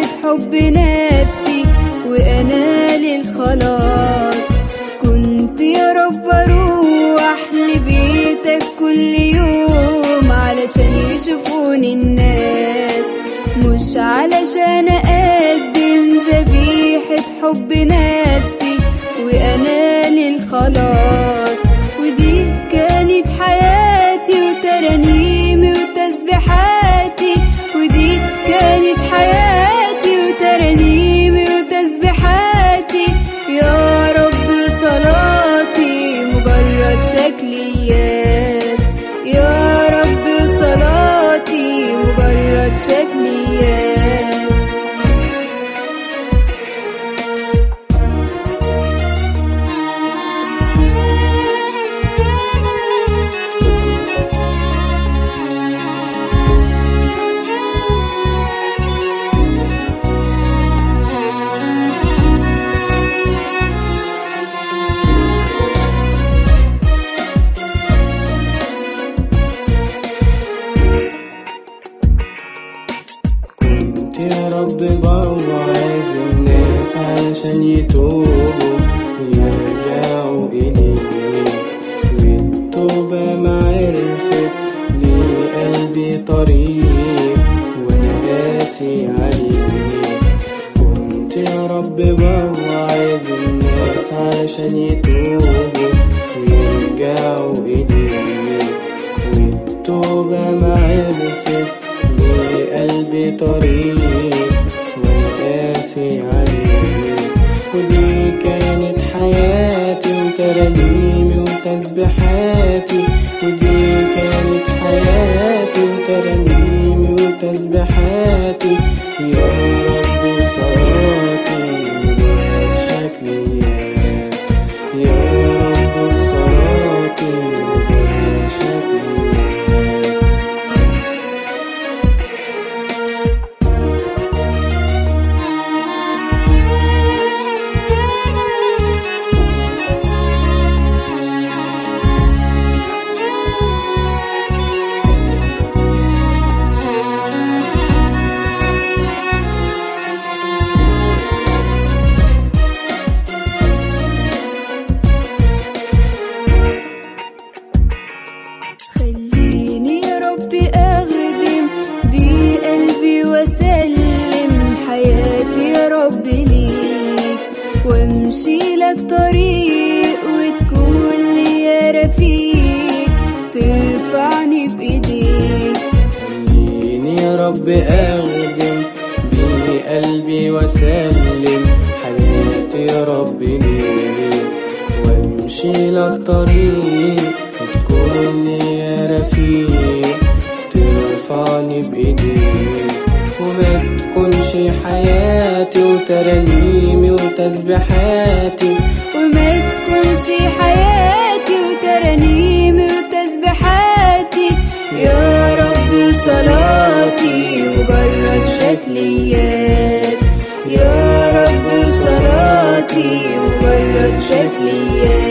حب نفسي وأنا للخلاص كنت يا رب أروح لبيتك كل يوم علشان يشوفوني الناس مش علشان أقدم ذبيحة حب نفسي وأنا للخلاص ودي كانت حياتي وترانيمي وتسبيحاتي ودي كانت حياتي وترانيمي وتسبيحاتي يا رب صلاتي مجرد شكليات يا رب صلاتي مجرد شكليات كنت يا رب بوعظ الناس علشان يتوبوا يرجعوا إليك والتوبة معرفة لقلبي طريق وأنا قاسي عليك كنت يا رب بوعظ الناس علشان يتوبوا ويرجعوا إليك والتوبة معرفة لقلبي طريق وانا قاسي عليك ودي كانت حياتي وترانيمي وتسبيحاتي ودي كانت حياتي وترانيمي وتسبيحاتي يا رب صلاتي مجرد شكليات يا رب صلاتي مجرد شكليات خليني يا ربي أخدم بقلبي وأسلم حياتي يا رب ليك وأمشي لك طريق وتكون لي يا رفيق ترفعني بإيديك خليني يا رب أخدم بقلبي وأسلم حياتي يا رب ليك وأمشي لك طريق وتكون لي يا رفيق ترفعني بإيديك وما تكونش حياتي وترانيمي وتسبيحاتي وما تكونش حياتي وترانيمي وتسبيحاتي يا رب صلاتي مجرد شكليات يا رب صلاتي مجرد شكليات